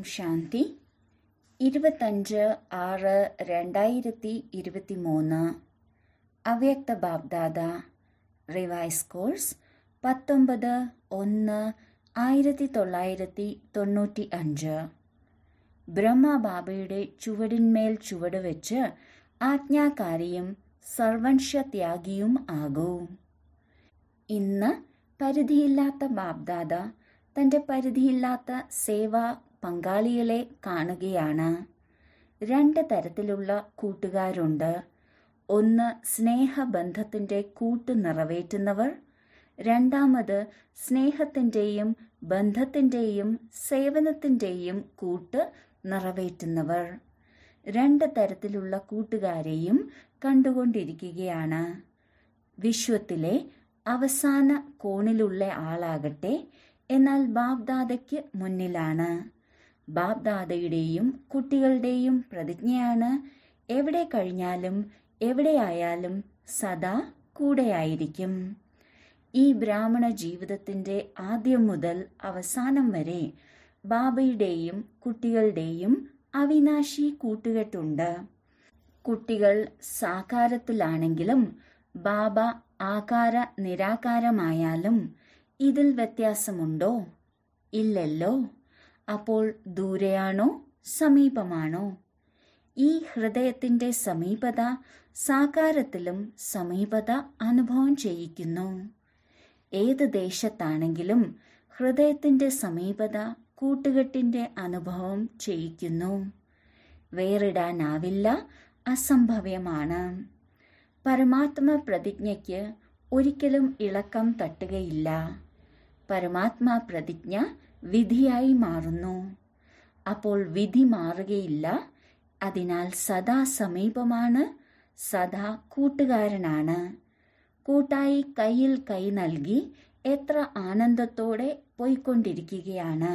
ശാന്തി ഇരുപത്തഞ്ച് ആറ് രണ്ടായിരത്തി ഇരുപത്തി മൂന്ന് അവ്യക്ത ബാബ്ദാദ റിവൈസ് കോഴ്സ് പത്തൊമ്പത് ഒന്ന് ആയിരത്തി തൊള്ളായിരത്തി തൊണ്ണൂറ്റി അഞ്ച് ബ്രഹ്മബാബയുടെ ചുവടിന്മേൽ ചുവട് വെച്ച് ആജ്ഞാകാരിയും സർവംശത്യാഗിയും ആകൂ ഇന്ന് പരിധിയില്ലാത്ത ബാബ്ദാദ തന്റെ പരിധിയില്ലാത്ത സേവാ പങ്കാളികളെ കാണുകയാണ് രണ്ട് തരത്തിലുള്ള കൂട്ടുകാരുണ്ട് ഒന്ന് സ്നേഹബന്ധത്തിന്റെ കൂട്ട് നിറവേറ്റുന്നവർ രണ്ടാമത് സ്നേഹത്തിന്റെയും ബന്ധത്തിന്റെയും സേവനത്തിന്റെയും കൂട്ട് നിറവേറ്റുന്നവർ രണ്ട് തരത്തിലുള്ള കൂട്ടുകാരെയും കണ്ടുകൊണ്ടിരിക്കുകയാണ് വിശ്വത്തിലെ അവസാന കോണിലുള്ള ആളാകട്ടെ എന്നാൽ ബാബ്ദാദയ്ക്ക് മുന്നിലാണ് ബാബ്ദാദയുടെയും കുട്ടികളുടെയും പ്രതിജ്ഞയാണ് എവിടെ കഴിഞ്ഞാലും എവിടെയായാലും സദാ കൂടെയായിരിക്കും ഈ ബ്രാഹ്മണ ജീവിതത്തിന്റെ ആദ്യം മുതൽ അവസാനം വരെ ബാബയുടെയും കുട്ടികളുടെയും അവിനാശി കൂട്ടുകെട്ടുണ്ട് കുട്ടികൾ സാകാരത്തിലാണെങ്കിലും ബാബ ആകാര നിരാകാരമായാലും ഇതിൽ വ്യത്യാസമുണ്ടോ ഇല്ലല്ലോ അപ്പോൾ ദൂരെയാണോ സമീപമാണോ ഈ ഹൃദയത്തിന്റെ സമീപത സാകാരത്തിലും സമീപത അനുഭവം ചെയ്യിക്കുന്നു ഏത് ദേശത്താണെങ്കിലും ഹൃദയത്തിന്റെ സമീപത കൂട്ടുകെട്ടിന്റെ അനുഭവം ചെയ്യിക്കുന്നു വേറിടാനാവില്ല അസംഭവ്യമാണ് പരമാത്മ പ്രതിജ്ഞയ്ക്ക് ഒരിക്കലും ഇളക്കം തട്ടുകയില്ല പരമാത്മാ പ്രതിജ്ഞ വിധിയായി മാറുന്നു അപ്പോൾ വിധി മാറുകയില്ല അതിനാൽ സദാ സമീപമാണ് സദാ കൂട്ടുകാരനാണ് കൂട്ടായി കയ്യിൽ കൈ നൽകി എത്ര ആനന്ദത്തോടെ പോയിക്കൊണ്ടിരിക്കുകയാണ്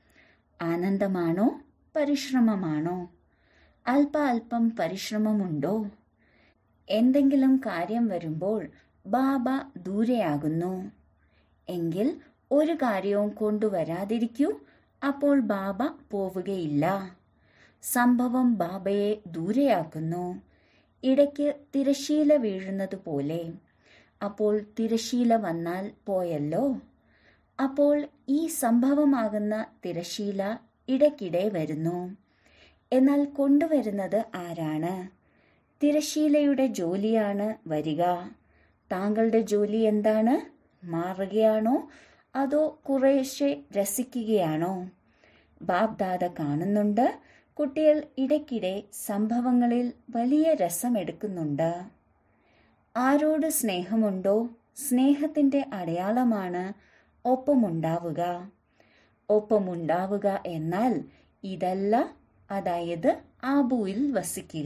ആനന്ദമാണോ പരിശ്രമമാണോ അല്പ അല്പം പരിശ്രമമുണ്ടോ എന്തെങ്കിലും കാര്യം വരുമ്പോൾ ബാബ ദൂരെയാകുന്നു എങ്കിൽ ഒരു കാര്യവും കൊണ്ടുവരാതിരിക്കൂ അപ്പോൾ ബാബ പോവുകയില്ല സംഭവം ബാബയെ ദൂരെയാക്കുന്നു ഇടയ്ക്ക് തിരശീല വീഴുന്നത് പോലെ അപ്പോൾ തിരശീല വന്നാൽ പോയല്ലോ അപ്പോൾ ഈ സംഭവമാകുന്ന തിരശീല ഇടയ്ക്കിടെ വരുന്നു എന്നാൽ കൊണ്ടുവരുന്നത് ആരാണ് തിരശീലയുടെ ജോലിയാണ് വരിക താങ്കളുടെ ജോലി എന്താണ് മാറുകയാണോ അതോ കുറേശ്ശെ രസിക്കുകയാണോ ബാബ്ദാദ കാണുന്നുണ്ട് കുട്ടികൾ ഇടയ്ക്കിടെ സംഭവങ്ങളിൽ വലിയ രസമെടുക്കുന്നുണ്ട് ആരോട് സ്നേഹമുണ്ടോ സ്നേഹത്തിന്റെ അടയാളമാണ് ഒപ്പമുണ്ടാവുക ഒപ്പമുണ്ടാവുക എന്നാൽ ഇതല്ല അതായത് ആബുവിൽ വസിക്കുക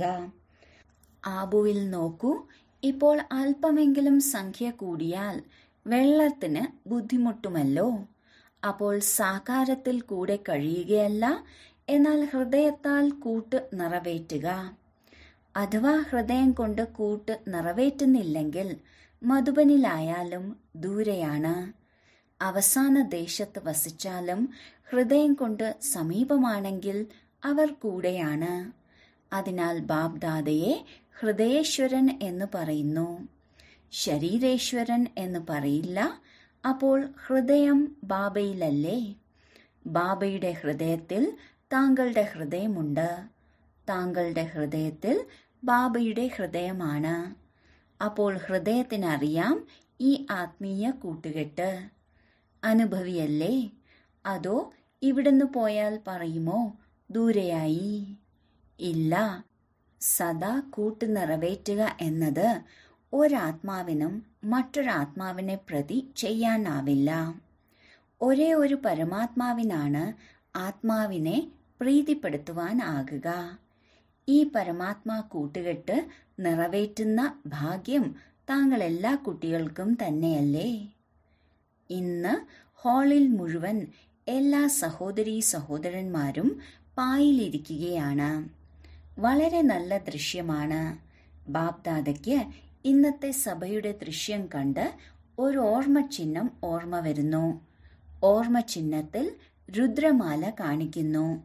ആബുവിൽ നോക്കൂ ഇപ്പോൾ അല്പമെങ്കിലും സംഖ്യ കൂടിയാൽ വെള്ളത്തിന് ബുദ്ധിമുട്ടുമല്ലോ അപ്പോൾ സാകാരത്തിൽ കൂടെ കഴിയുകയല്ല എന്നാൽ ഹൃദയത്താൽ കൂട്ട് നിറവേറ്റുക അഥവാ ഹൃദയം കൊണ്ട് കൂട്ട് നിറവേറ്റുന്നില്ലെങ്കിൽ മധുബനിലായാലും ദൂരെയാണ് അവസാന ദേശത്ത് വസിച്ചാലും ഹൃദയം കൊണ്ട് സമീപമാണെങ്കിൽ അവർ കൂടെയാണ് അതിനാൽ ബാബ്ദാദയെ ഹൃദയേശ്വരൻ എന്ന് പറയുന്നു ശരീരേശ്വരൻ എന്ന് പറയില്ല അപ്പോൾ ഹൃദയം ബാബയിലല്ലേ ബാബയുടെ ഹൃദയത്തിൽ താങ്കളുടെ ഹൃദയമുണ്ട് താങ്കളുടെ ഹൃദയത്തിൽ ബാബയുടെ ഹൃദയമാണ് അപ്പോൾ ഹൃദയത്തിനറിയാം ഈ ആത്മീയ കൂട്ടുകെട്ട് അനുഭവിയല്ലേ അതോ ഇവിടുന്ന് പോയാൽ പറയുമോ ദൂരെയായി ഇല്ല സദാ കൂട്ട് നിറവേറ്റുക എന്നത് ഒരാത്മാവിനും മറ്റൊരാത്മാവിനെ പ്രതി ചെയ്യാനാവില്ല ഒരേ ഒരു പരമാത്മാവിനാണ് ആത്മാവിനെ പ്രീതിപ്പെടുത്തുവാനാകുക ഈ പരമാത്മാ കൂട്ടുകെട്ട് നിറവേറ്റുന്ന ഭാഗ്യം താങ്കൾ എല്ലാ കുട്ടികൾക്കും തന്നെയല്ലേ ഇന്ന് ഹാളിൽ മുഴുവൻ എല്ലാ സഹോദരീ സഹോദരന്മാരും പായിലിരിക്കുകയാണ് വളരെ നല്ല ദൃശ്യമാണ് ബാബ്ദാദയ്ക്ക് ഇന്നത്തെ സഭയുടെ ദൃശ്യം കണ്ട് ഒരു ഓർമ്മ ചിഹ്നം ഓർമ്മ വരുന്നു ഓർമ്മ ചിഹ്നത്തിൽ രുദ്രമാല കാണിക്കുന്നു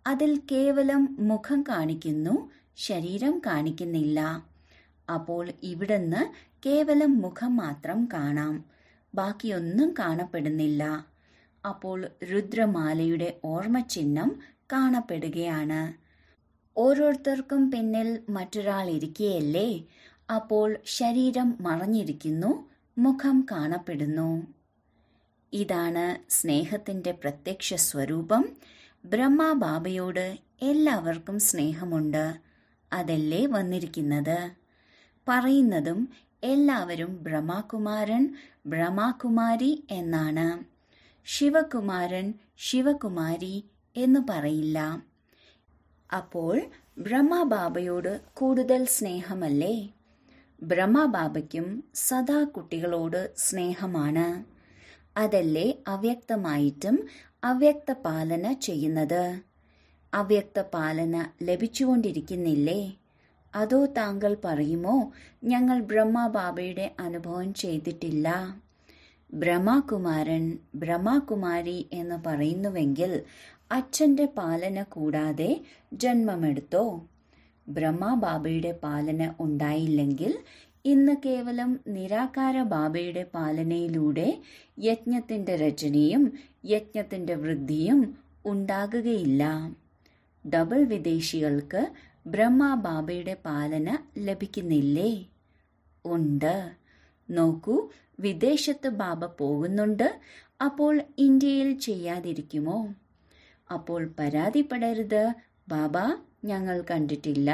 അതിൽ കേവലം മുഖം കാണിക്കുന്നു ശരീരം കാണിക്കുന്നില്ല അപ്പോൾ ഇവിടുന്ന് കേവലം മുഖം മാത്രം കാണാം ബാക്കിയൊന്നും കാണപ്പെടുന്നില്ല അപ്പോൾ രുദ്രമാലയുടെ ഓർമ്മചിഹ്നം കാണപ്പെടുകയാണ് ഓരോരുത്തർക്കും പിന്നിൽ മറ്റൊരാൾ ഇരിക്കുകയല്ലേ അപ്പോൾ ശരീരം മറഞ്ഞിരിക്കുന്നു മുഖം കാണപ്പെടുന്നു ഇതാണ് സ്നേഹത്തിന്റെ പ്രത്യക്ഷ സ്വരൂപം ബ്രഹ്മബാബയോട് എല്ലാവർക്കും സ്നേഹമുണ്ട് അതല്ലേ വന്നിരിക്കുന്നത് പറയുന്നതും എല്ലാവരും ബ്രഹ്മകുമാരൻ ബ്രഹ്മകുമാരി എന്നാണ് ശിവകുമാരൻ ശിവകുമാരി എന്ന് പറയില്ല അപ്പോൾ ബ്രഹ്മബാബയോട് കൂടുതൽ സ്നേഹമല്ലേ ബ്രഹ്മബാബയ്ക്കും സദാ കുട്ടികളോട് സ്നേഹമാണ് അതല്ലേ അവ്യക്തമായിട്ടും അവ്യക്ത പാലന ചെയ്യുന്നത് അവ്യക്ത പാലന ലഭിച്ചുകൊണ്ടിരിക്കുന്നില്ലേ അതോ താങ്കൾ പറയുമോ ഞങ്ങൾ ബ്രഹ്മബാബയുടെ അനുഭവം ചെയ്തിട്ടില്ല ബ്രഹ്മകുമാരൻ ബ്രഹ്മകുമാരി എന്ന് പറയുന്നുവെങ്കിൽ അച്ഛന്റെ പാലന കൂടാതെ ജന്മമെടുത്തോ ബ്രഹ്മബാബയുടെ പാലന ഉണ്ടായില്ലെങ്കിൽ ഇന്ന് കേവലം നിരാകാര ബാബയുടെ പാലനയിലൂടെ യജ്ഞത്തിന്റെ രചനയും യജ്ഞത്തിന്റെ വൃദ്ധിയും ഉണ്ടാകുകയില്ല ഡബിൾ വിദേശികൾക്ക് ബ്രഹ്മബാബയുടെ പാലന ലഭിക്കുന്നില്ലേ ഉണ്ട് നോക്കൂ വിദേശത്ത് ബാബ പോകുന്നുണ്ട് അപ്പോൾ ഇന്ത്യയിൽ ചെയ്യാതിരിക്കുമോ അപ്പോൾ പരാതിപ്പെടരുത് ബാബ ഞങ്ങൾ കണ്ടിട്ടില്ല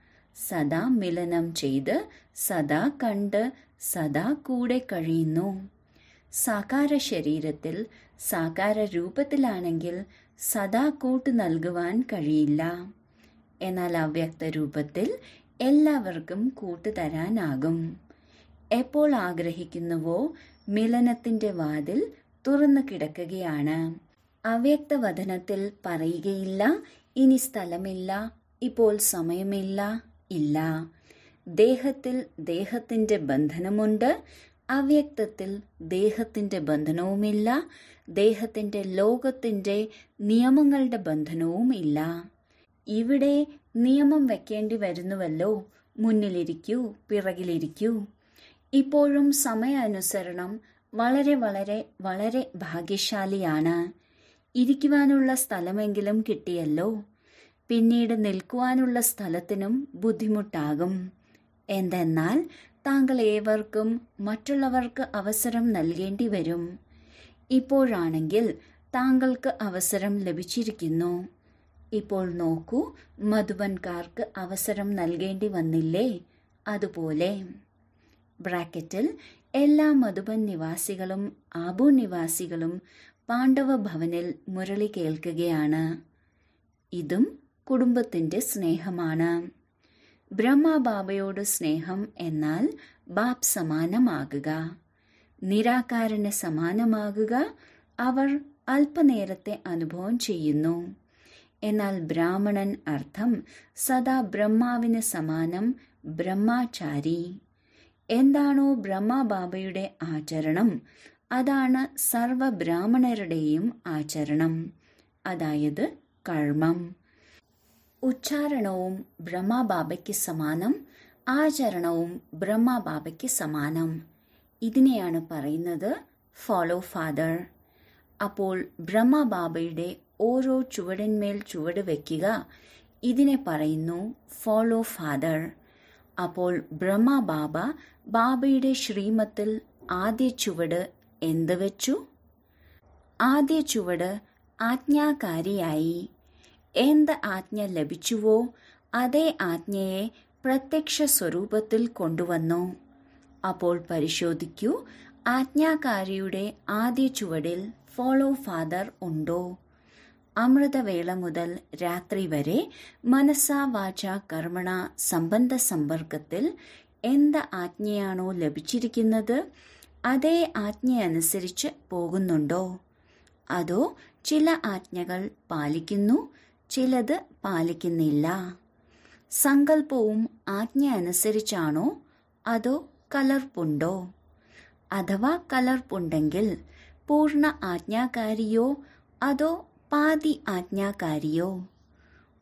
സദാ മിലനം ചെയ്ത് സദാ കണ്ട് സദാ കൂടെ കഴിയുന്നു സാകാര ശരീരത്തിൽ സാകാര രൂപത്തിലാണെങ്കിൽ സദാ കൂട്ട് നൽകുവാൻ കഴിയില്ല എന്നാൽ അവ്യക്ത രൂപത്തിൽ എല്ലാവർക്കും കൂട്ട് തരാനാകും എപ്പോൾ ആഗ്രഹിക്കുന്നുവോ മിലനത്തിന്റെ വാതിൽ തുറന്നു കിടക്കുകയാണ് അവ്യക്തവചനത്തിൽ പറയുകയില്ല ഇനി സ്ഥലമില്ല ഇപ്പോൾ സമയമില്ല ഇല്ല ദേഹത്തിൽ ദേഹത്തിന്റെ ബന്ധനമുണ്ട് അവ്യക്തത്തിൽ ദേഹത്തിന്റെ ബന്ധനവുമില്ല ദേഹത്തിന്റെ ലോകത്തിന്റെ നിയമങ്ങളുടെ ബന്ധനവും ഇല്ല ഇവിടെ നിയമം വെക്കേണ്ടി വരുന്നുവല്ലോ മുന്നിലിരിക്കൂ പിറകിലിരിക്കൂ ഇപ്പോഴും സമയാനുസരണം വളരെ വളരെ വളരെ ഭാഗ്യശാലിയാണ് ഇരിക്കുവാനുള്ള സ്ഥലമെങ്കിലും കിട്ടിയല്ലോ പിന്നീട് നിൽക്കുവാനുള്ള സ്ഥലത്തിനും ബുദ്ധിമുട്ടാകും എന്തെന്നാൽ താങ്കൾ ഏവർക്കും മറ്റുള്ളവർക്ക് അവസരം നൽകേണ്ടി വരും ഇപ്പോഴാണെങ്കിൽ താങ്കൾക്ക് അവസരം ലഭിച്ചിരിക്കുന്നു ഇപ്പോൾ നോക്കൂ മധുബൻകാർക്ക് അവസരം നൽകേണ്ടി വന്നില്ലേ അതുപോലെ ബ്രാക്കറ്റിൽ എല്ലാ മധുബൻ നിവാസികളും ആബു നിവാസികളും പാണ്ഡവ ഭവനിൽ മുരളി കേൾക്കുകയാണ് ഇതും കുടുംബത്തിന്റെ സ്നേഹമാണ് ബ്രഹ്മബാബയോട് സ്നേഹം എന്നാൽ ബാബ് സമാനമാകുക നിരാകാരന് സമാനമാകുക അവർ അല്പനേരത്തെ അനുഭവം ചെയ്യുന്നു എന്നാൽ ബ്രാഹ്മണൻ അർത്ഥം സദാ ബ്രഹ്മാവിന് സമാനം ബ്രഹ്മാചാരി എന്താണോ ബ്രഹ്മബാബയുടെ ആചരണം അതാണ് സർവ ബ്രാഹ്മണരുടെയും ആചരണം അതായത് കർമ്മം ഉച്ചാരണവും ബ്രഹ്മബാബയ്ക്ക് സമാനം ആചരണവും ബ്രഹ്മബാബയ്ക്ക് സമാനം ഇതിനെയാണ് പറയുന്നത് ഫോളോ ഫാദർ അപ്പോൾ ബ്രഹ്മബാബയുടെ ഓരോ ചുവടിന്മേൽ ചുവട് വയ്ക്കുക ഇതിനെ പറയുന്നു ഫോളോ ഫാദർ അപ്പോൾ ബ്രഹ്മബാബ ബാബയുടെ ശ്രീമത്തിൽ ആദ്യ ചുവട് എന്ത് വെച്ചു ആദ്യ ചുവട് ആജ്ഞാകാരിയായി എന്ത് ആജ്ഞ ലഭിച്ചുവോ അതേ ആജ്ഞയെ പ്രത്യക്ഷ സ്വരൂപത്തിൽ കൊണ്ടുവന്നു അപ്പോൾ പരിശോധിക്കൂ ആജ്ഞാകാരിയുടെ ആദ്യ ചുവടിൽ ഫോളോ ഫാദർ ഉണ്ടോ അമൃതവേള മുതൽ രാത്രി വരെ മനസ്സാ വാച കർമ്മണ സംബന്ധ സമ്പർക്കത്തിൽ എന്ത് ആജ്ഞയാണോ ലഭിച്ചിരിക്കുന്നത് അതേ ആജ്ഞയനുസരിച്ച് പോകുന്നുണ്ടോ അതോ ചില ആജ്ഞകൾ പാലിക്കുന്നു ചിലത് പാലിക്കുന്നില്ല സങ്കല്പവും ആജ്ഞ അനുസരിച്ചാണോ അതോ കലർപ്പുണ്ടോ അഥവാ കലർപ്പുണ്ടെങ്കിൽ പൂർണ്ണ ആജ്ഞാകാരിയോ അതോ പാതി ആജ്ഞാകാരിയോ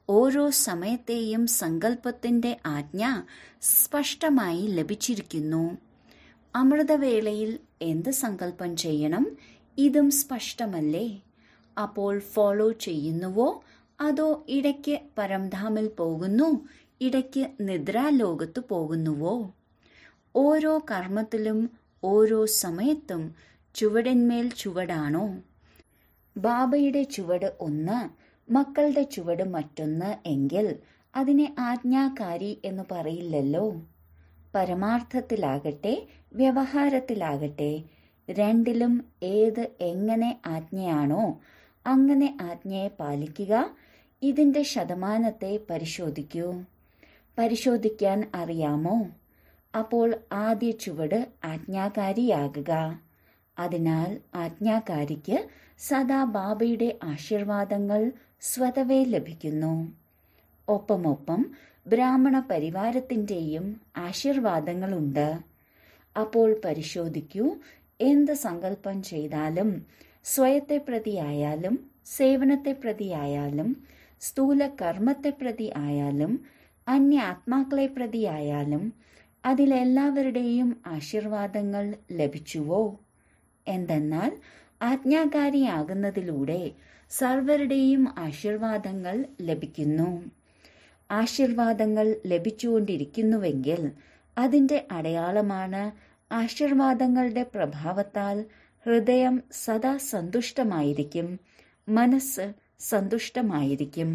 ഓരോ സമയത്തെയും സങ്കല്പത്തിന്റെ ആജ്ഞ സ്പഷ്ടമായി ലഭിച്ചിരിക്കുന്നു അമൃതവേളയിൽ എന്ത് സങ്കല്പം ചെയ്യണം ഇതും സ്പഷ്ടമല്ലേ അപ്പോൾ ഫോളോ ചെയ്യുന്നുവോ അതോ ഇടയ്ക്ക് പരംധാമിൽ പോകുന്നു ഇടയ്ക്ക് നിദ്രാലോകത്ത് പോകുന്നുവോ ഓരോ കർമ്മത്തിലും ഓരോ സമയത്തും ചുവടിന്മേൽ ചുവടാണോ ബാബയുടെ ചുവട് ഒന്ന് മക്കളുടെ ചുവട് മറ്റൊന്ന് എങ്കിൽ അതിനെ ആജ്ഞാകാരി എന്ന് പറയില്ലല്ലോ പരമാർത്ഥത്തിലാകട്ടെ വ്യവഹാരത്തിലാകട്ടെ രണ്ടിലും ഏത് എങ്ങനെ ആജ്ഞയാണോ അങ്ങനെ ആജ്ഞയെ പാലിക്കുക ഇതിന്റെ ശതമാനത്തെ പരിശോധിക്കൂ പരിശോധിക്കാൻ അറിയാമോ അപ്പോൾ ആദ്യ ചുവട് ആജ്ഞാകാരിയാകുക അതിനാൽ ആജ്ഞാകാരിക്ക് സദാ ബാബയുടെ ആശീർവാദങ്ങൾ സ്വതവേ ലഭിക്കുന്നു ഒപ്പമൊപ്പം ബ്രാഹ്മണ പരിവാരത്തിന്റെയും ആശീർവാദങ്ങളുണ്ട് അപ്പോൾ പരിശോധിക്കൂ എന്ത് സങ്കല്പം ചെയ്താലും സ്വയത്തെ പ്രതിയായാലും സേവനത്തെ പ്രതിയായാലും സ്ഥൂല കർമ്മത്തെ പ്രതി ആയാലും അന്യ ആത്മാക്കളെ പ്രതിയായാലും അതിലെല്ലാവരുടെയും ആശീർവാദങ്ങൾ ലഭിച്ചുവോ എന്തെന്നാൽ ആജ്ഞാകാരിയാകുന്നതിലൂടെ സർവരുടെയും ആശീർവാദങ്ങൾ ലഭിക്കുന്നു ആശീർവാദങ്ങൾ ലഭിച്ചുകൊണ്ടിരിക്കുന്നുവെങ്കിൽ അതിന്റെ അടയാളമാണ് ആശീർവാദങ്ങളുടെ പ്രഭാവത്താൽ ഹൃദയം സദാ സന്തുഷ്ടമായിരിക്കും മനസ്സ് സന്തുഷ്ടമായിരിക്കും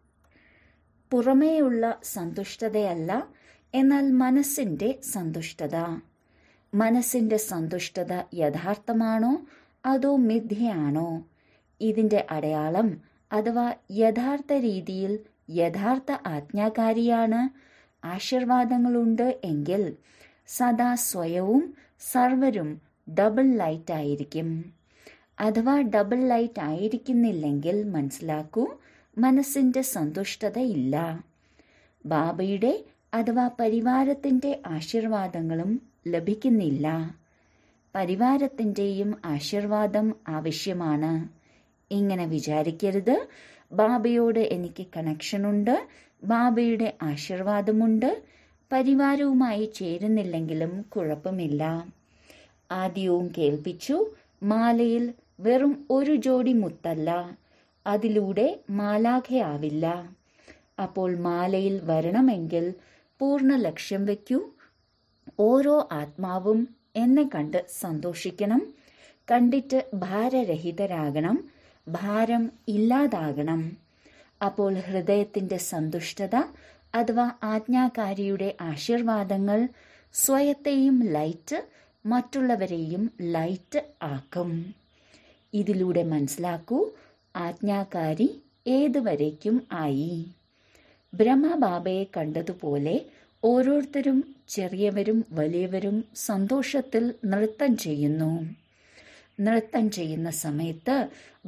പുറമേയുള്ള സന്തുഷ്ടതയല്ല എന്നാൽ മനസ്സിന്റെ സന്തുഷ്ടത മനസ്സിന്റെ സന്തുഷ്ടത യഥാർത്ഥമാണോ അതോ മിഥ്യയാണോ ഇതിന്റെ അടയാളം അഥവാ യഥാർത്ഥ രീതിയിൽ യഥാർത്ഥ ആജ്ഞാകാരിയാണ് ആശീർവാദങ്ങളുണ്ട് എങ്കിൽ സദാ സ്വയവും സർവരും ഡബിൾ ലൈറ്റ് ആയിരിക്കും അഥവാ ഡബിൾ ലൈറ്റ് ആയിരിക്കുന്നില്ലെങ്കിൽ മനസ്സിലാക്കൂ മനസ്സിന്റെ സന്തുഷ്ടത ഇല്ല ബാബയുടെ അഥവാ പരിവാരത്തിന്റെ ആശീർവാദങ്ങളും ലഭിക്കുന്നില്ല പരിവാരത്തിന്റെയും ആശീർവാദം ആവശ്യമാണ് ഇങ്ങനെ വിചാരിക്കരുത് ബാബയോട് എനിക്ക് കണക്ഷനുണ്ട് ബാബയുടെ ആശീർവാദമുണ്ട് പരിവാരവുമായി ചേരുന്നില്ലെങ്കിലും കുഴപ്പമില്ല ആദ്യവും കേൾപ്പിച്ചു മാലയിൽ വെറും ഒരു ജോഡി മുത്തല്ല അതിലൂടെ മാലാഖയാവില്ല അപ്പോൾ മാലയിൽ വരണമെങ്കിൽ പൂർണ്ണ ലക്ഷ്യം വയ്ക്കൂ ഓരോ ആത്മാവും എന്നെ കണ്ട് സന്തോഷിക്കണം കണ്ടിട്ട് ഭാരരഹിതരാകണം ഭാരം ഇല്ലാതാകണം അപ്പോൾ ഹൃദയത്തിന്റെ സന്തുഷ്ടത അഥവാ ആജ്ഞാകാരിയുടെ ആശീർവാദങ്ങൾ സ്വയത്തെയും ലൈറ്റ് മറ്റുള്ളവരെയും ലൈറ്റ് ആക്കും ഇതിലൂടെ മനസ്സിലാക്കൂ ആജ്ഞാകാരി ഏതുവരേക്കും ആയി ബ്രഹ്മബാബയെ കണ്ടതുപോലെ ഓരോരുത്തരും ചെറിയവരും വലിയവരും സന്തോഷത്തിൽ നൃത്തം ചെയ്യുന്നു നൃത്തം ചെയ്യുന്ന സമയത്ത്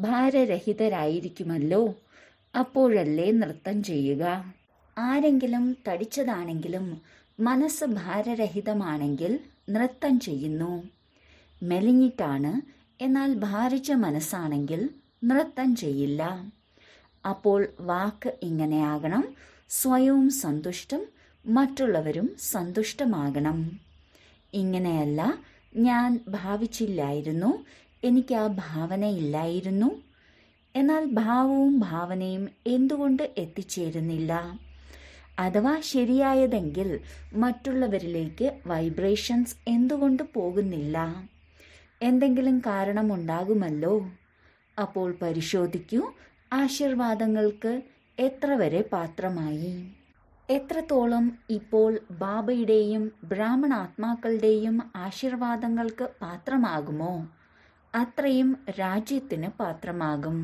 ഭാരരഹിതരായിരിക്കുമല്ലോ അപ്പോഴല്ലേ നൃത്തം ചെയ്യുക ആരെങ്കിലും തടിച്ചതാണെങ്കിലും മനസ്സ് ഭാരരഹിതമാണെങ്കിൽ നൃത്തം ചെയ്യുന്നു മെലിഞ്ഞിട്ടാണ് എന്നാൽ ഭാരിച്ച മനസ്സാണെങ്കിൽ നൃത്തം ചെയ്യില്ല അപ്പോൾ വാക്ക് ഇങ്ങനെയാകണം സ്വയവും സന്തുഷ്ടം മറ്റുള്ളവരും സന്തുഷ്ടമാകണം ഇങ്ങനെയല്ല ഞാൻ ഭാവിച്ചില്ലായിരുന്നു എനിക്ക് ആ ഭാവനയില്ലായിരുന്നു എന്നാൽ ഭാവവും ഭാവനയും എന്തുകൊണ്ട് എത്തിച്ചേരുന്നില്ല അഥവാ ശരിയായതെങ്കിൽ മറ്റുള്ളവരിലേക്ക് വൈബ്രേഷൻസ് എന്തുകൊണ്ട് പോകുന്നില്ല എന്തെങ്കിലും കാരണമുണ്ടാകുമല്ലോ അപ്പോൾ പരിശോധിക്കൂ ആശീർവാദങ്ങൾക്ക് എത്ര വരെ പാത്രമായി എത്രത്തോളം ഇപ്പോൾ ബാബയുടെയും ബ്രാഹ്മണാത്മാക്കളുടെയും ആശീർവാദങ്ങൾക്ക് പാത്രമാകുമോ അത്രയും രാജ്യത്തിന് പാത്രമാകും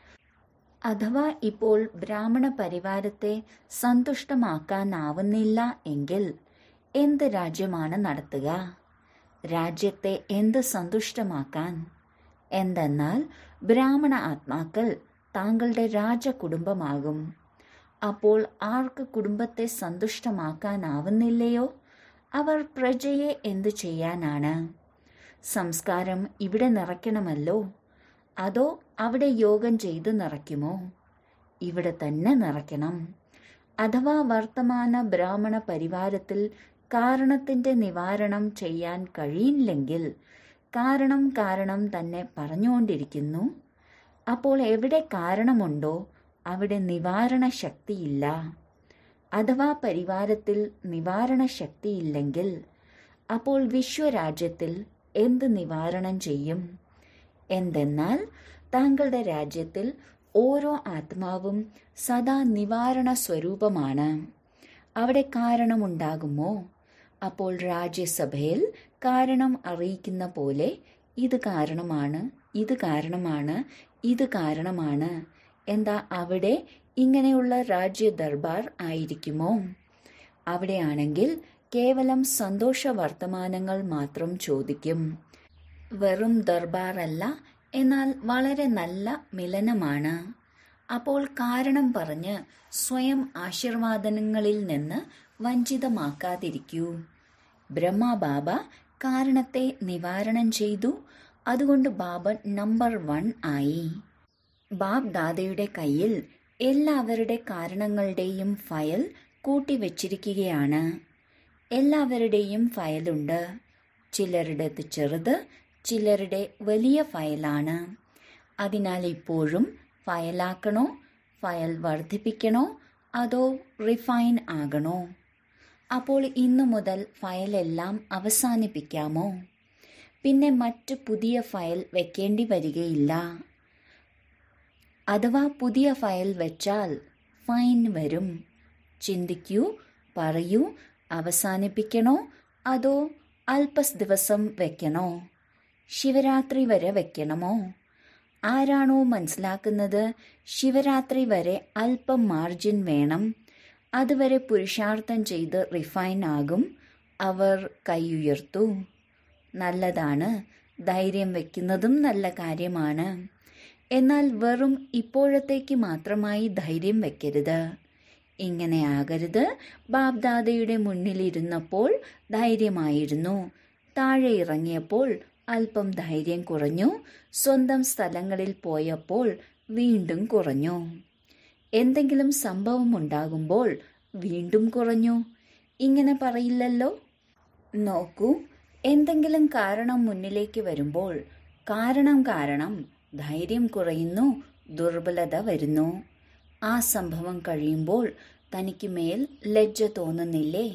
അഥവാ ഇപ്പോൾ ബ്രാഹ്മണ പരിവാരത്തെ സന്തുഷ്ടമാക്കാനാവുന്നില്ല എങ്കിൽ എന്ത് രാജ്യമാണ് നടത്തുക രാജ്യത്തെ എന്ത് സന്തുഷ്ടമാക്കാൻ എന്തെന്നാൽ ബ്രാഹ്മണ ആത്മാക്കൾ താങ്കളുടെ രാജകുടുംബമാകും അപ്പോൾ ആർക്ക് കുടുംബത്തെ സന്തുഷ്ടമാക്കാനാവുന്നില്ലയോ അവർ പ്രജയെ എന്തു ചെയ്യാനാണ് സംസ്കാരം ഇവിടെ നിറയ്ക്കണമല്ലോ അതോ അവിടെ യോഗം ചെയ്ത് നിറയ്ക്കുമോ ഇവിടെ തന്നെ നിറയ്ക്കണം അഥവാ വർത്തമാന ബ്രാഹ്മണ പരിവാരത്തിൽ കാരണത്തിന്റെ നിവാരണം ചെയ്യാൻ കഴിയില്ലെങ്കിൽ കാരണം കാരണം തന്നെ പറഞ്ഞുകൊണ്ടിരിക്കുന്നു അപ്പോൾ എവിടെ കാരണമുണ്ടോ അവിടെ നിവാരണ ശക്തിയില്ല അഥവാ പരിവാരത്തിൽ നിവാരണ ശക്തിയില്ലെങ്കിൽ അപ്പോൾ വിശ്വരാജ്യത്തിൽ എന്ത് നിവാരണം ചെയ്യും എന്തെന്നാൽ താങ്കളുടെ രാജ്യത്തിൽ ഓരോ ആത്മാവും സദാ നിവാരണ സ്വരൂപമാണ് അവിടെ കാരണമുണ്ടാകുമോ അപ്പോൾ രാജ്യസഭയിൽ കാരണം അറിയിക്കുന്ന പോലെ ഇത് കാരണമാണ് ഇത് കാരണമാണ് ഇത് കാരണമാണ് എന്താ അവിടെ ഇങ്ങനെയുള്ള രാജ്യ ദർബാർ ആയിരിക്കുമോ അവിടെയാണെങ്കിൽ കേവലം സന്തോഷ വർത്തമാനങ്ങൾ മാത്രം ചോദിക്കും വെറും ദർബാറല്ല എന്നാൽ വളരെ നല്ല മിലനമാണ് അപ്പോൾ കാരണം പറഞ്ഞ് സ്വയം ആശീർവാദനങ്ങളിൽ നിന്ന് വഞ്ചിതമാക്കാതിരിക്കൂ ബ്രഹ്മബാബ കാരണത്തെ നിവാരണം ചെയ്തു അതുകൊണ്ട് ബാബ നമ്പർ വൺ ആയി ബാബ് ദാദയുടെ കയ്യിൽ എല്ലാവരുടെ കാരണങ്ങളുടെയും ഫയൽ കൂട്ടിവെച്ചിരിക്കുകയാണ് എല്ലാവരുടെയും ഫയലുണ്ട് ചിലരുടേത് ചെറുത് ചിലരുടെ വലിയ ഫയലാണ് അതിനാൽ ഇപ്പോഴും ഫയലാക്കണോ ഫയൽ വർദ്ധിപ്പിക്കണോ അതോ റിഫൈൻ ആകണോ അപ്പോൾ ഇന്നു മുതൽ ഫയലെല്ലാം അവസാനിപ്പിക്കാമോ പിന്നെ മറ്റ് പുതിയ ഫയൽ വെക്കേണ്ടി വരികയില്ല അഥവാ പുതിയ ഫയൽ വെച്ചാൽ ഫൈൻ വരും ചിന്തിക്കൂ പറയൂ അവസാനിപ്പിക്കണോ അതോ അല്പസ് ദിവസം വെക്കണോ ശിവരാത്രി വരെ വെക്കണമോ ആരാണോ മനസ്സിലാക്കുന്നത് ശിവരാത്രി വരെ അല്പം മാർജിൻ വേണം അതുവരെ പുരുഷാർത്ഥം ചെയ്ത് റിഫൈൻ ആകും അവർ കൈയുയർത്തു നല്ലതാണ് ധൈര്യം വെക്കുന്നതും നല്ല കാര്യമാണ് എന്നാൽ വെറും ഇപ്പോഴത്തേക്ക് മാത്രമായി ധൈര്യം വെക്കരുത് ഇങ്ങനെ ആകരുത് ബാബ്ദാദയുടെ മുന്നിലിരുന്നപ്പോൾ ധൈര്യമായിരുന്നു താഴെ ഇറങ്ങിയപ്പോൾ അല്പം ധൈര്യം കുറഞ്ഞു സ്വന്തം സ്ഥലങ്ങളിൽ പോയപ്പോൾ വീണ്ടും കുറഞ്ഞു എന്തെങ്കിലും സംഭവം ഉണ്ടാകുമ്പോൾ വീണ്ടും കുറഞ്ഞു ഇങ്ങനെ പറയില്ലല്ലോ നോക്കൂ എന്തെങ്കിലും കാരണം മുന്നിലേക്ക് വരുമ്പോൾ കാരണം കാരണം ധൈര്യം കുറയുന്നു ദുർബലത വരുന്നു ആ സംഭവം കഴിയുമ്പോൾ തനിക്ക് മേൽ ലജ്ജ തോന്നുന്നില്ലേ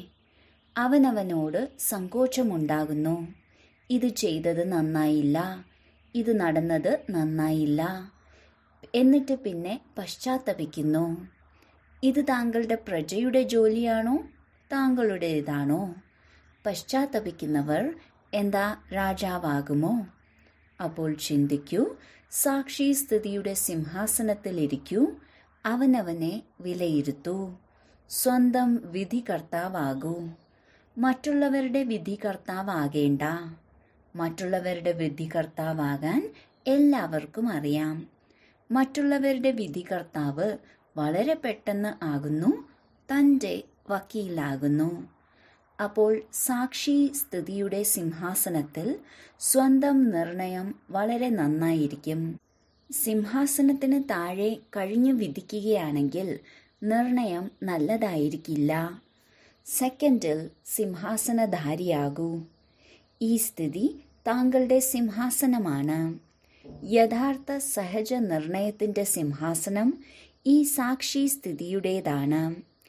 അവനവനോട് സങ്കോചമുണ്ടാകുന്നു ഇത് ചെയ്തത് നന്നായില്ല ഇത് നടന്നത് നന്നായില്ല എന്നിട്ട് പിന്നെ പശ്ചാത്തപിക്കുന്നു ഇത് താങ്കളുടെ പ്രജയുടെ ജോലിയാണോ താങ്കളുടേതാണോ പശ്ചാത്തപിക്കുന്നവർ എന്താ രാജാവാകുമോ അപ്പോൾ ചിന്തിക്കൂ സാക്ഷി സ്ഥിതിയുടെ സിംഹാസനത്തിലിരിക്കൂ അവനവനെ വിലയിരുത്തൂ സ്വന്തം വിധികർത്താവാകൂ മറ്റുള്ളവരുടെ വിധികർത്താവാകേണ്ട മറ്റുള്ളവരുടെ വിധികർത്താവാകാൻ എല്ലാവർക്കും അറിയാം മറ്റുള്ളവരുടെ വിധികർത്താവ് വളരെ പെട്ടെന്ന് ആകുന്നു തൻ്റെ വക്കീലാകുന്നു അപ്പോൾ സാക്ഷി സ്ഥിതിയുടെ സിംഹാസനത്തിൽ സ്വന്തം നിർണയം വളരെ നന്നായിരിക്കും സിംഹാസനത്തിന് താഴെ കഴിഞ്ഞു വിധിക്കുകയാണെങ്കിൽ നിർണയം നല്ലതായിരിക്കില്ല സെക്കൻഡിൽ സിംഹാസനധാരിയാകൂ ഈ സ്ഥിതി താങ്കളുടെ സിംഹാസനമാണ് യഥാർത്ഥ സഹജ നിർണയത്തിന്റെ സിംഹാസനം ഈ സാക്ഷി സ്ഥിതിയുടേതാണ്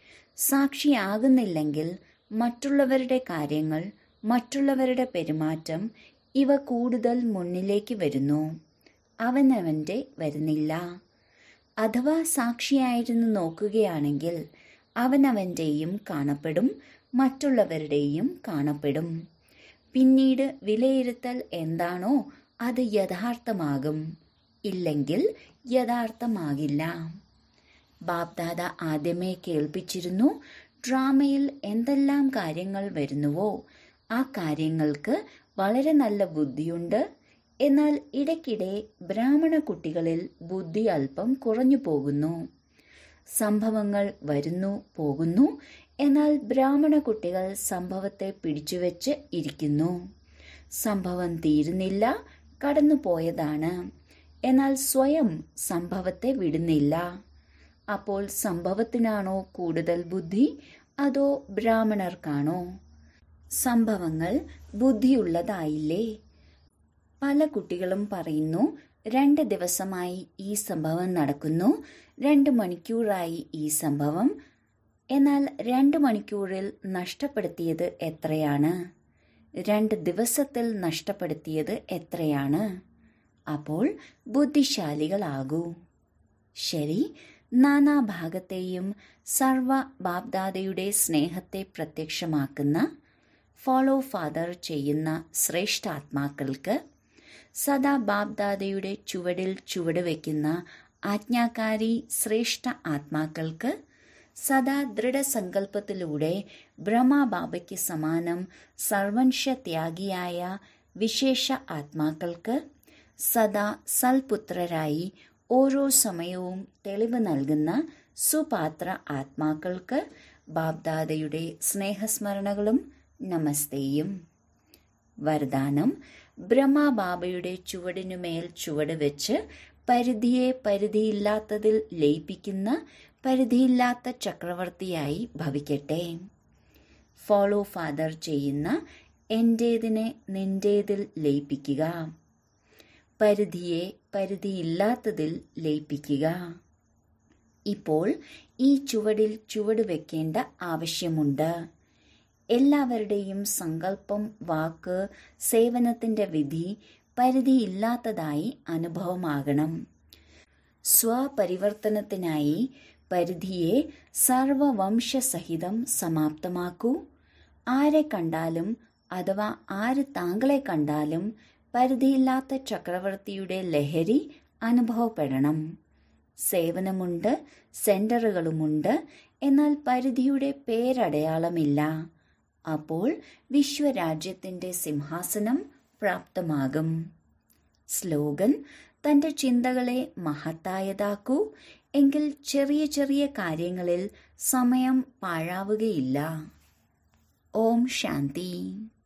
സാക്ഷിയാകുന്നില്ലെങ്കിൽ മറ്റുള്ളവരുടെ കാര്യങ്ങൾ മറ്റുള്ളവരുടെ പെരുമാറ്റം ഇവ കൂടുതൽ മുന്നിലേക്ക് വരുന്നു അവനവൻ്റെ വരുന്നില്ല അഥവാ സാക്ഷിയായിരുന്നു നോക്കുകയാണെങ്കിൽ അവനവൻ്റെയും കാണപ്പെടും മറ്റുള്ളവരുടെയും കാണപ്പെടും പിന്നീട് വിലയിരുത്തൽ എന്താണോ അത് യഥാർത്ഥമാകും ഇല്ലെങ്കിൽ യഥാർത്ഥമാകില്ല ബാപ്ദാദ ആദ്യമേ കേൾപ്പിച്ചിരുന്നു ഡ്രാമയിൽ എന്തെല്ലാം കാര്യങ്ങൾ വരുന്നുവോ ആ കാര്യങ്ങൾക്ക് വളരെ നല്ല ബുദ്ധിയുണ്ട് എന്നാൽ ഇടയ്ക്കിടെ ബ്രാഹ്മണ കുട്ടികളിൽ ബുദ്ധി അല്പം കുറഞ്ഞു പോകുന്നു സംഭവങ്ങൾ വരുന്നു പോകുന്നു എന്നാൽ ബ്രാഹ്മണ കുട്ടികൾ സംഭവത്തെ പിടിച്ചുവെച്ച് ഇരിക്കുന്നു സംഭവം തീരുന്നില്ല കടന്നു പോയതാണ് എന്നാൽ സ്വയം സംഭവത്തെ വിടുന്നില്ല അപ്പോൾ സംഭവത്തിനാണോ കൂടുതൽ ബുദ്ധി അതോ ബ്രാഹ്മണർക്കാണോ സംഭവങ്ങൾ ബുദ്ധിയുള്ളതായില്ലേ പല കുട്ടികളും പറയുന്നു രണ്ട് ദിവസമായി ഈ സംഭവം നടക്കുന്നു രണ്ട് മണിക്കൂറായി ഈ സംഭവം എന്നാൽ രണ്ട് മണിക്കൂറിൽ നഷ്ടപ്പെടുത്തിയത് എത്രയാണ് രണ്ട് ദിവസത്തിൽ നഷ്ടപ്പെടുത്തിയത് എത്രയാണ് അപ്പോൾ ബുദ്ധിശാലികളാകൂ ശരി നാനാഭാഗത്തെയും സർവ ബാബ്ദാദയുടെ സ്നേഹത്തെ പ്രത്യക്ഷമാക്കുന്ന ഫോളോ ഫാദർ ചെയ്യുന്ന ശ്രേഷ്ഠാത്മാക്കൾക്ക് സദാ ബാബ്ദാദയുടെ ചുവടിൽ ചുവട് വയ്ക്കുന്ന ആജ്ഞാകാരി ശ്രേഷ്ഠ ആത്മാക്കൾക്ക് സദാ ദൃഢസങ്കല്പത്തിലൂടെ ബ്രഹ്മബാബയ്ക്ക് സമാനം സർവംശത്യാഗിയായ വിശേഷ ആത്മാക്കൾക്ക് സദാ സൽപുത്രരായി ഓരോ സമയവും തെളിവ് നൽകുന്ന സുപാത്ര ആത്മാക്കൾക്ക് ബാബ്ദാദയുടെ സ്നേഹസ്മരണകളും നമസ്തേയും വരദാനം ബ്രഹ്മബാബയുടെ ചുവടിനുമേൽ ചുവട് വെച്ച് പരിധിയെ പരിധിയില്ലാത്തതിൽ ലയിപ്പിക്കുന്ന പരിധിയില്ലാത്ത ചക്രവർത്തിയായി ഭവിക്കട്ടെ ഫോളോ ഫാദർ ചെയ്യുന്ന എന്റേതിനെ നിന്റേതിൽ ലയിപ്പിക്കുക പരിധിയെ പരിധിയില്ലാത്തതിൽ ലയിപ്പിക്കുക ഇപ്പോൾ ഈ ചുവടിൽ ചുവട് വെക്കേണ്ട ആവശ്യമുണ്ട് എല്ലാവരുടെയും സങ്കല്പം വാക്ക് സേവനത്തിന്റെ വിധി പരിധിയില്ലാത്തതായി അനുഭവമാകണം സ്വപരിവർത്തനത്തിനായി പരിധിയെ സർവവംശസഹിതം സമാപ്തമാക്കൂ ആരെ കണ്ടാലും അഥവാ ആര് താങ്കളെ കണ്ടാലും പരിധിയില്ലാത്ത ചക്രവർത്തിയുടെ ലഹരി അനുഭവപ്പെടണം സേവനമുണ്ട് സെന്ററുകളുമുണ്ട് എന്നാൽ പരിധിയുടെ പേരടയാളമില്ല അപ്പോൾ വിശ്വരാജ്യത്തിന്റെ സിംഹാസനം പ്രാപ്തമാകും സ്ലോഗൻ തന്റെ ചിന്തകളെ മഹത്തായതാക്കൂ എങ്കിൽ ചെറിയ ചെറിയ കാര്യങ്ങളിൽ സമയം പാഴാവുകയില്ല ഓം ശാന്തി